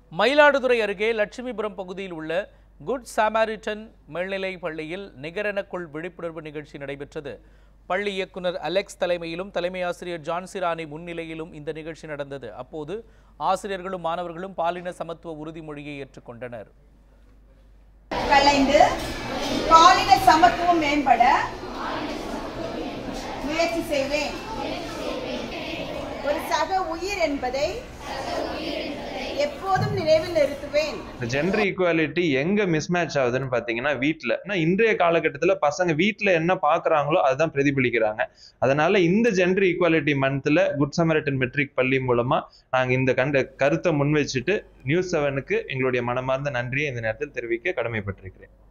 மயிலாடுதுறை அருகே லட்சுமிபுரம் பகுதியில் உள்ள குட் சாமாரிட்டன் மேல்நிலை பள்ளியில் நிகரெனக்குள் விழிப்புணர்வு நிகழ்ச்சி நடைபெற்றது பள்ளி இயக்குனர் அலெக்ஸ் தலைமையிலும் தலைமை ஆசிரியர் ஜான்சிராணி முன்னிலையிலும் இந்த நிகழ்ச்சி நடந்தது அப்போது ஆசிரியர்களும் மாணவர்களும் பாலின சமத்துவ உறுதிமொழியை ஏற்றுக்கொண்டனர் கலைந்து பாலின சமத்துவம் மேம்பட முயற்சி செய்வேன் ஒரு சக உயிர் என்பதை எப்போதும் நினைவில் நிறுத்துவேன் இந்த ஜெண்டர் ஈக்குவாலிட்டி எங்க மிஸ்மேட்ச் ஆகுதுன்னு பாத்தீங்கன்னா வீட்ல ஆனா இன்றைய காலகட்டத்துல பசங்க வீட்ல என்ன பாக்குறாங்களோ அதுதான் பிரதிபலிக்கிறாங்க அதனால இந்த ஜெண்டர் ஈக்குவாலிட்டி மந்த்ல குட் சமரட்டன் மெட்ரிக் பள்ளி மூலமா நாங்க இந்த கண்ட கருத்தை முன் வச்சுட்டு நியூஸ் செவனுக்கு எங்களுடைய மனமார்ந்த நன்றியை இந்த நேரத்தில் தெரிவிக்க கடமைப்பட்டிருக்கிறேன்